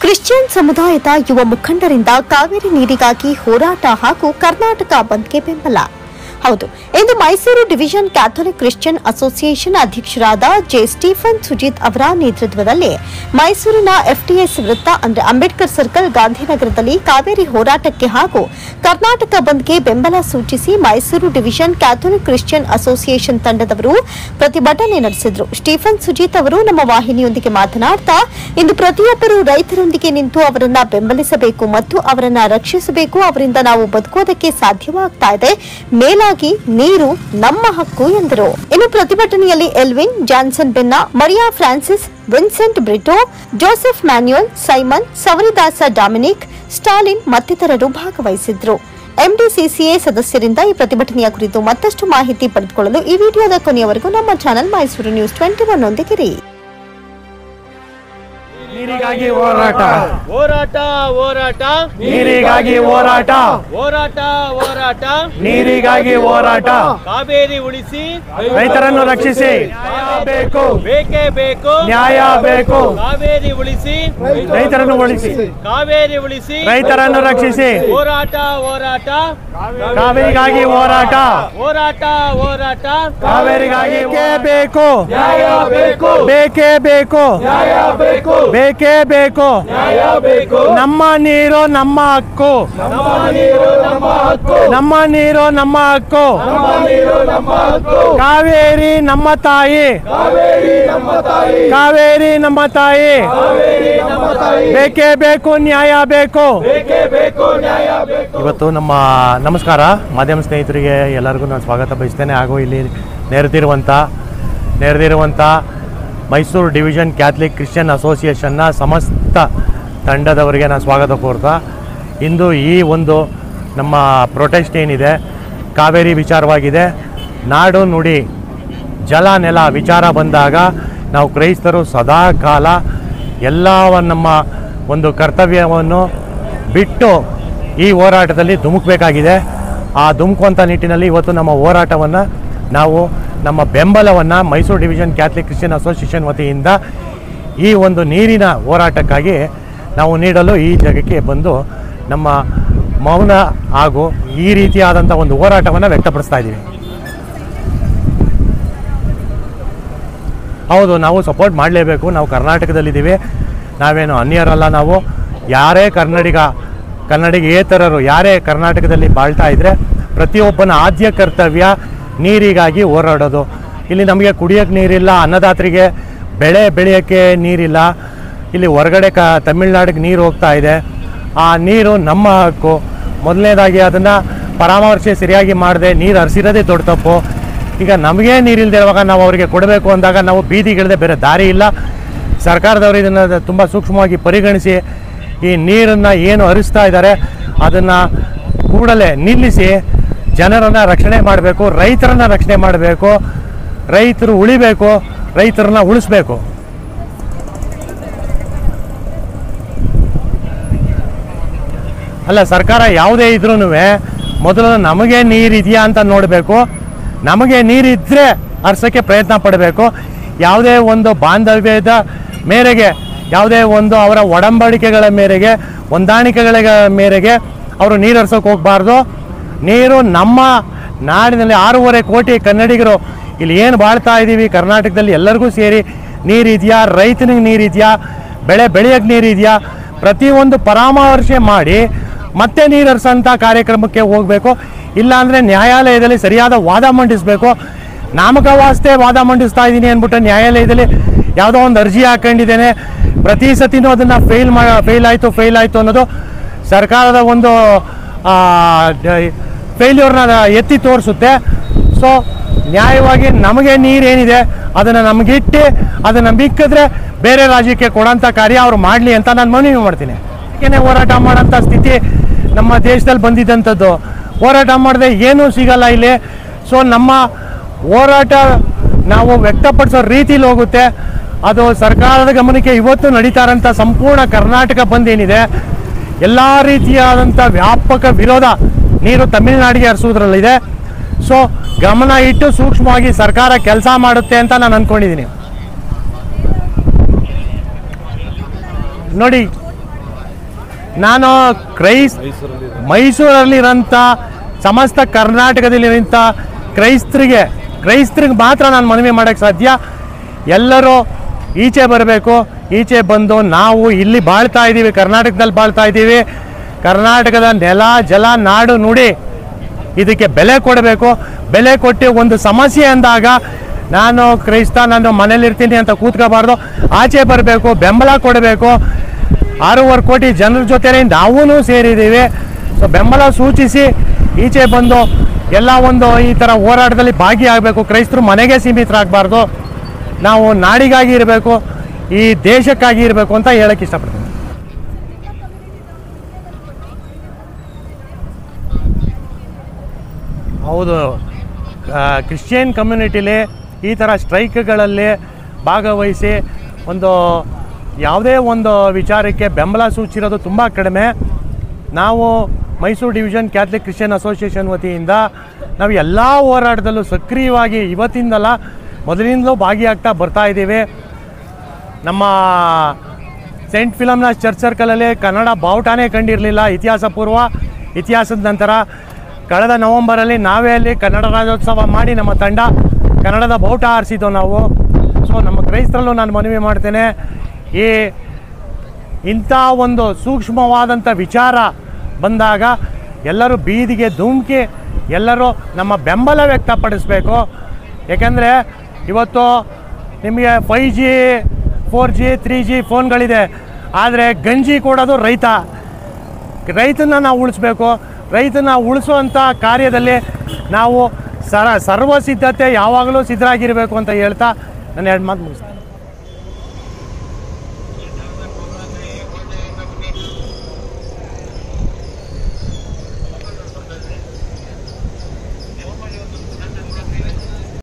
Christian ಸಮುದಾಯದ ಯುವ ಮುಖಂಡರಿಂದ ಕಾವೇರಿ ನೀರಿಗಾಗಿ ಹೋರಾಟ ಹಾಗೂ ಕರ್ನಾಟಕ ಬಂದ್ಗೆ ಬೆಂಬಲ ಹೌದು ಇಂದು Mysuru Division Catholic Christian Association ಅಧ್ಯಕ್ಷರಾದ ಜೆ ಸ್ಟೀಫನ್ ಸುಜಿತ್ ಅವರ ನೇತೃತ್ವದಲ್ಲಿ ಮೈಸೂರಿನ ಎಫ್ಟಿಎಸ್ ವೃತ್ತ ಅಂದ್ರೆ ಅಂಬೇಡ್ಕರ್ ಸರ್ಕಲ್ ಗಾಂಧಿನಗರದಲ್ಲಿ ಕಾವೇರಿ ಹೋರಾಟಕ್ಕೆ ಹಾಗೂ ಕರ್ನಾಟಕ ಬಂದ್ಗೆ ಬೆಂಬಲ ಸೂಚಿಸಿ Mysuru Division Catholic Christian Association ತಂಡದವರು ಪ್ರತಿಭಟನೆ ನಡೆಸಿದ್ರು ಸ್ಟೀಫನ್ ಸುಜಿತ್ ಅವರು ನಮ್ಮ ವಾಹಿನಿಯೊಂದಿಗೆ ಮಾತನಾಡ್ತಾ ಇಂದು ಪ್ರತಿಯೊಬ್ಬರು ರೈತರೊಂದಿಗೆ ನಿಂತು ಅವರನ್ನ ಬೆಂಬಲಿಸಬೇಕು ಮತ್ತು ಅವರನ್ನ ರಕ್ಷಿಸಬೇಕು ಅವರಿಂದ ನಾವು ಬದುಕೋದಕ್ಕೆ ಸಾಧ್ಯವಾಗ್ತಾ ಇದೆ ಮೇಲಾಗಿ ನೀರು ನಮ್ಮ ಹಕ್ಕು ಎಂದರು ಇನ್ನು ಪ್ರತಿಭಟನೆಯಲ್ಲಿ ಎಲ್ವಿನ್ ಜಾನ್ಸನ್ ಬೆನ್ನ Maria Francis Vincent Brito Joseph Manuel Simon Savaridasa Dominic Stalin ಮತ್ತಿತರರು ಭಾಗವಹಿಸಿದ್ರು ಎಂಡಿಸಿಸಿಎ ಸದಸ್ಯರಿಂದ ಈ ಪ್ರತಿಭಟನೆಯ ಕುರಿತು ಮತ್ತಷ್ಟು ಮಾಹಿತಿ ಪಡೆದುಕೊಳ್ಳಲು ಈ ವಿಡಿಯೋದ ಕೊನೆಯವರೆಗೂ ನಮ್ಮ channel Mysuru news twenty one ನೊಂದಿಗಿರಿ ನೀರಿಗಾಗಿ ಹೋರಾಟ ಹೋರಾಟ ಹೋರಾಟ ನೀರಿಗಾಗಿ ಹೋರಾಟ ಹೋರಾಟ ಹೋರಾಟ ನೀರಿಗಾಗಿ ಹೋರಾಟ ಕಾವೇರಿ ಉಳಿಸಿ ರೈತರನ್ನು ರಕ್ಷಿಸಿ ನ್ಯಾಯ ಬೇಕು ಬೇಕೇ ಬೇಕು ನ್ಯಾಯ ಬೇಕು ಕಾವೇರಿ ಉಳಿಸಿ ರೈತರನ್ನು ಉಳಿಸಿ ಕಾವೇರಿ ಉಳಿಸಿ ರೈತರನ್ನು ರಕ್ಷಿಸಿ ಹೋರಾಟ ಹೋರಾಟ ಕಾವೇರಿಗಾಗಿ ಹೋರಾಟ ಹೋರಾಟ ಹೋರಾಟ ಕಾವೇರಿಗಾಗಿ ಬೇಕೇ ಬೇಕು ನ್ಯಾಯ ಬೇಕು ಬೇಕೇ ಬೇಕು ನ್ಯಾಯ ಬೇಕು ಬೇಕೇ ಬೇಕು ನ್ಯಾಯ ಬೇಕು ನಮ್ಮ ನೀರು ನಮ್ಮ ಹಕ್ಕು ನಮ್ಮ ನೀರು ನಮ್ಮ ಹಕ್ಕು ನಮ್ಮ ನೀರು ನಮ್ಮ ಹಕ್ಕು ಕಾವೇರಿ ನಮ್ಮ ತಾಯಿ ಕಾವೇರಿ ನಮ್ಮ ತಾಯಿ ಬೇಕೇ ಬೇಕು ನ್ಯಾಯ ಬೇಕು ಇವತ್ತು ನಮ್ಮ ನಮಸ್ಕಾರ ಮಾಧ್ಯಮ ಸ್ನೇಹಿತರಿಗೆ ಎಲ್ಲರಿಗೂ ನಾನು ಸ್ವಾಗತ ಬಯಸ್ತೇನೆ ಹಾಗೂ ಇಲ್ಲಿ ನೆರೆದಿರುವಂಥ ನೆರೆದಿರುವಂಥ ಮೈಸೂರು ಡಿವಿಷನ್ ಕ್ಯಾಥಲಿಕ್ ಕ್ರಿಶ್ಚಿಯನ್ ಅಸೋಸಿಯೇಷನ್ನ ಸಮಸ್ತ ತಂಡದವರಿಗೆ ನಾನು ಸ್ವಾಗತ ಕೋರ್ತಾ ಇಂದು ಈ ಒಂದು ನಮ್ಮ ಪ್ರೊಟೆಸ್ಟ್ ಏನಿದೆ ಕಾವೇರಿ ವಿಚಾರವಾಗಿದೆ ನಾಡು ನುಡಿ ಜಲ ನೆಲ ವಿಚಾರ ಬಂದಾಗ ನಾವು ಕ್ರೈಸ್ತರು ಸದಾ ಕಾಲ ಎಲ್ಲ ನಮ್ಮ ಒಂದು ಕರ್ತವ್ಯವನ್ನು ಬಿಟ್ಟು ಈ ಹೋರಾಟದಲ್ಲಿ ಧುಮುಕಬೇಕಾಗಿದೆ ಆ ಧುಮುಕುವಂಥ ನಿಟ್ಟಿನಲ್ಲಿ ಇವತ್ತು ನಮ್ಮ ಹೋರಾಟವನ್ನು ನಾವು ನಮ್ಮ ಬೆಂಬಲವನ್ನು Mysuru Division Catholic Christian Association ವತಿಯಿಂದ ಈ ಒಂದು ನೀರಿನ ಹೋರಾಟಕ್ಕಾಗಿ ನಾವು ನೀಡಲು ಈ ಜಾಗಕ್ಕೆ ಬಂದು ನಮ್ಮ ಮೌನ ಹಾಗೂ ಈ ರೀತಿಯಾದಂಥ ಒಂದು ಹೋರಾಟವನ್ನು ವ್ಯಕ್ತಪಡಿಸ್ತಾ ಇದ್ದೀವಿ ಹೌದು ನಾವು ಸಪೋರ್ಟ್ ಮಾಡಲೇಬೇಕು ನಾವು ಕರ್ನಾಟಕದಲ್ಲಿದ್ದೀವಿ ನಾವೇನು ಅನ್ಯರಲ್ಲ ನಾವು ಯಾರೇ ಕನ್ನಡಿಗ ಕನ್ನಡಿಗೇತರರು ಯಾರೇ ಕರ್ನಾಟಕದಲ್ಲಿ ಬಾಳ್ತಾ ಇದ್ದರೆ ಪ್ರತಿಯೊಬ್ಬನ ಆದ್ಯ ಕರ್ತವ್ಯ ನೀರಿಗಾಗಿ ಹೋರಾಡೋದು ಇಲ್ಲಿ ನಮಗೆ ಕುಡಿಯೋಕ್ಕೆ ನೀರಿಲ್ಲ ಅನ್ನದಾತರಿಗೆ ಬೆಳೆ ಬೆಳೆಯೋಕ್ಕೆ ನೀರಿಲ್ಲ ಇಲ್ಲಿ ಹೊರಗಡೆ ಕ ತಮಿಳ್ನಾಡಿಗೆ ನೀರು ಹೋಗ್ತಾ ಇದೆ ಆ ನೀರು ನಮ್ಮ ಹಕ್ಕು ಮೊದಲನೇದಾಗಿ ಅದನ್ನು ಪರಾಮರ್ಶೆ ಸರಿಯಾಗಿ ಮಾಡದೆ ನೀರು ಹರಿಸಿರೋದೇ ದೊಡ್ಡ ತಪ್ಪು ಈಗ ನಮಗೆ ನೀರಿಲ್ಲದೆ ಇರುವಾಗ ನಾವು ಅವರಿಗೆ ಕೊಡಬೇಕು ಅಂದಾಗ ನಾವು ಬೀದಿಗಿಳದೆ ಬೇರೆ ದಾರಿ ಇಲ್ಲ ಸರ್ಕಾರದವರು ಇದನ್ನು ತುಂಬ ಸೂಕ್ಷ್ಮವಾಗಿ ಪರಿಗಣಿಸಿ ಈ ನೀರನ್ನು ಏನು ಹರಿಸ್ತಾ ಇದ್ದಾರೆ ಅದನ್ನು ಕೂಡಲೇ ನಿಲ್ಲಿಸಿ ಜನರನ್ನು ರಕ್ಷಣೆ ಮಾಡಬೇಕು ರೈತರನ್ನು ರಕ್ಷಣೆ ಮಾಡಬೇಕು ರೈತರು ಉಳಿಬೇಕು ರೈತರನ್ನ ಉಳಿಸ್ಬೇಕು ಅಲ್ಲ ಸರ್ಕಾರ ಯಾವುದೇ ಇದ್ರೂ ಮೊದಲು ನಮಗೆ ನೀರಿದೆಯಾ ಅಂತ ನೋಡಬೇಕು ನಮಗೆ ನೀರಿದ್ದರೆ ಹರ್ಸೋಕ್ಕೆ ಪ್ರಯತ್ನ ಪಡಬೇಕು ಯಾವುದೇ ಒಂದು ಬಾಂಧವ್ಯದ ಮೇರೆಗೆ ಯಾವುದೇ ಒಂದು ಅವರ ಒಡಂಬಡಿಕೆಗಳ ಮೇರೆಗೆ ಹೊಂದಾಣಿಕೆಗಳ ಮೇರೆಗೆ ಅವರು ನೀರು ಹರ್ಸೋಕೆ ಹೋಗಬಾರ್ದು ನೀರು ನಮ್ಮ ನಾಡಿನಲ್ಲಿ ಆರೂವರೆ ಕೋಟಿ ಕನ್ನಡಿಗರು ಇಲ್ಲಿ ಏನು ಬಾಳ್ತಾ ಇದ್ದೀವಿ ಕರ್ನಾಟಕದಲ್ಲಿ ಎಲ್ಲರಿಗೂ ಸೇರಿ ನೀರಿದೆಯಾ ರೈತನಿಗೆ ನೀರಿದೆಯಾ ಬೆಳೆ ಬೆಳೆಯೋಕ್ಕೆ ನೀರಿದೆಯಾ ಪ್ರತಿಯೊಂದು ಪರಾಮರ್ಶೆ ಮಾಡಿ ಮತ್ತೆ ನೀರು ಹರಿಸೋಂಥ ಕಾರ್ಯಕ್ರಮಕ್ಕೆ ಹೋಗಬೇಕು ಇಲ್ಲಾಂದರೆ ನ್ಯಾಯಾಲಯದಲ್ಲಿ ಸರಿಯಾದ ವಾದ ಮಂಡಿಸಬೇಕು ನಾಮಕವಾಸ್ತೆ ವಾದ ಮಂಡಿಸ್ತಾ ಇದ್ದೀನಿ ಅಂದ್ಬಿಟ್ಟು ನ್ಯಾಯಾಲಯದಲ್ಲಿ ಯಾವುದೋ ಒಂದು ಅರ್ಜಿ ಹಾಕೊಂಡಿದ್ದೇನೆ ಪ್ರತಿ ಸತಿನೂ ಅದನ್ನು ಫೇಲ್ ಮಾ ಫೇಲ್ ಆಯಿತು ಫೇಲ್ ಆಯಿತು ಅನ್ನೋದು ಸರ್ಕಾರದ ಒಂದು ಫೇಲ್ಯೂರ್ನ ಎತ್ತಿ ತೋರಿಸುತ್ತೆ ಸೊ ನ್ಯಾಯವಾಗಿ ನಮಗೆ ನೀರೇನಿದೆ ಅದನ್ನು ನಮಗಿಟ್ಟು ಅದನ್ನು ಮಿಕ್ಕಿದ್ರೆ ಬೇರೆ ರಾಜ್ಯಕ್ಕೆ ಕೊಡೋಂಥ ಕಾರ್ಯ ಅವ್ರು ಮಾಡಲಿ ಅಂತ ನಾನು ಮನವಿ ಮಾಡ್ತೀನಿ ಏನೇ ಹೋರಾಟ ಮಾಡೋಂಥ ಸ್ಥಿತಿ ನಮ್ಮ ದೇಶದಲ್ಲಿ ಬಂದಿದ್ದಂಥದ್ದು ಹೋರಾಟ ಮಾಡದೆ ಏನೂ ಸಿಗಲ್ಲ ಇಲ್ಲಿ ಸೊ ನಮ್ಮ ಹೋರಾಟ ನಾವು ವ್ಯಕ್ತಪಡಿಸೋ ರೀತಿಲಿ ಹೋಗುತ್ತೆ ಅದು ಸರ್ಕಾರದ ಗಮನಕ್ಕೆ ಇವತ್ತು ನಡೀತಾ ಇರೋಂಥ ಸಂಪೂರ್ಣ ಕರ್ನಾಟಕ ಬಂದ್ ಏನಿದೆ ಎಲ್ಲ ರೀತಿಯಾದಂಥ ವ್ಯಾಪಕ ವಿರೋಧ ನೀರು ತಮಿಳುನಾಡಿಗೆ ಹರಿಸೋದ್ರಲ್ಲಿದೆ ಸೊ ಗಮನ ಇಟ್ಟು ಸೂಕ್ಷ್ಮವಾಗಿ ಸರ್ಕಾರ ಕೆಲಸ ಮಾಡುತ್ತೆ ಅಂತ ನಾನು ಅಂದ್ಕೊಂಡಿದ್ದೀನಿ ನೋಡಿ ನಾನು ಕ್ರೈಸ್ ಮೈಸೂರಲ್ಲಿರೋಂಥ ಸಮಸ್ತ ಕರ್ನಾಟಕದಲ್ಲಿರೋಂಥ ಕ್ರೈಸ್ತರಿಗೆ ಕ್ರೈಸ್ತರಿಗೆ ಮಾತ್ರ ನಾನು ಮನವಿ ಮಾಡೋಕ್ಕೆ ಸಾಧ್ಯ ಎಲ್ಲರೂ ಈಚೆ ಬರಬೇಕು ಈಚೆ ಬಂದು ನಾವು ಇಲ್ಲಿ ಬಾಳ್ತಾ ಇದ್ದೀವಿ ಕರ್ನಾಟಕದಲ್ಲಿ ಬಾಳ್ತಾ ಇದ್ದೀವಿ ಕರ್ನಾಟಕದ ನೆಲ ಜಲ ನಾಡು ನುಡಿ ಇದಕ್ಕೆ ಬೆಲೆ ಕೊಡಬೇಕು ಬೆಲೆ ಕೊಟ್ಟು ಒಂದು ಸಮಸ್ಯೆ ಅಂದಾಗ ನಾನು ಕ್ರೈಸ್ತ ನಾನು ಮನೇಲಿರ್ತೀನಿ ಅಂತ ಕೂತ್ಕೋಬಾರ್ದು ಆಚೆ ಬರಬೇಕು ಬೆಂಬಲ ಕೊಡಬೇಕು ಆರೂವರೆ ಕೋಟಿ ಜನರ ಜೊತೆಲಿ ನಾವೂ ಸೇರಿದ್ದೀವಿ ಸೊ ಬೆಂಬಲ ಸೂಚಿಸಿ ಈಚೆ ಬಂದು ಎಲ್ಲ ಒಂದು ಈ ಥರ ಹೋರಾಟದಲ್ಲಿ ಭಾಗಿಯಾಗಬೇಕು ಕ್ರೈಸ್ತರು ಮನೆಗೆ ಸೀಮಿತರಾಗಬಾರ್ದು ನಾವು ನಾಡಿಗಾಗಿ ಇರಬೇಕು ಈ ದೇಶಕ್ಕಾಗಿ ಇರಬೇಕು ಅಂತ ಹೇಳಕ್ಕೆ ಇಷ್ಟಪಡ್ತೀನಿ ಹೌದು ಆ, ಕ್ರಿಶ್ಚಿಯನ್ ಕಮ್ಯುನಿಟಿಲಿ ಈ ಥರ ಸ್ಟ್ರೈಕ್ಗಳಲ್ಲಿ ಭಾಗವಹಿಸಿ ಒಂದು ಯಾವುದೇ ಒಂದು ವಿಚಾರಕ್ಕೆ ಬೆಂಬಲ ಸೂಚಿರೋದು ತುಂಬ ಕಡಿಮೆ ನಾವು Mysuru Division Catholic Christian Association ವತಿಯಿಂದ ನಾವು ಎಲ್ಲ ಹೋರಾಟದಲ್ಲೂ ಸಕ್ರಿಯವಾಗಿ ಇವತ್ತಿಂದಲ್ಲ ಮೊದಲಿಂದಲೂ ಭಾಗಿಯಾಗ್ತಾ ಬರ್ತಾ ಇದ್ದೀವಿ ನಮ್ಮ ಸೆಂಟ್ ಫಿಲಮ್ನ ಚರ್ಚ್ ಸರ್ಕಲಲ್ಲಿ ಕನ್ನಡ ಬಾವುಟನೇ ಕಂಡಿರಲಿಲ್ಲ ಇತಿಹಾಸ ಪೂರ್ವ ಇತಿಹಾಸದ ನಂತರ ಕಳೆದ ನವಂಬರಲ್ಲಿ ನಾವೇ ಅಲ್ಲಿ ಕನ್ನಡ ರಾಜ್ಯೋತ್ಸವ ಮಾಡಿ ನಮ್ಮ ತಂಡ ಕನ್ನಡದ ಬಾವುಟ ಆರಿಸಿದ್ದು ನಾವು ಸೊ ನಮ್ಮ ಕ್ರೈಸ್ತರಲ್ಲೂ ನಾನು ಮನವಿ ಮಾಡ್ತೇನೆ ಈ ಇಂಥ ಒಂದು ಸೂಕ್ಷ್ಮವಾದಂಥ ವಿಚಾರ ಬಂದಾಗ ಎಲ್ಲರೂ ಬೀದಿಗೆ ಧುಮುಕಿ ಎಲ್ಲರೂ ನಮ್ಮ ಬೆಂಬಲ ವ್ಯಕ್ತಪಡಿಸಬೇಕು ಯಾಕೆಂದರೆ ಇವತ್ತು ನಿಮಗೆ five G four G three G ಫೋನ್ಗಳಿದೆ ಆದರೆ ಗಂಜಿ ಕೊಡೋದು ರೈತ ರೈತನ ನಾವು ಉಳಿಸ್ಬೇಕು ರೈತನ ಉಳಿಸುವಂಥ ಕಾರ್ಯದಲ್ಲಿ ನಾವು ಸರ ಸರ್ವ ಸಿದ್ಧತೆ ಯಾವಾಗಲೂ ಸಿದ್ಧರಾಗಿರಬೇಕು ಅಂತ ಹೇಳ್ತಾ ನಾನು ಎರಡು ಮಾತು ಮುಗಿಸ್ತೀನಿ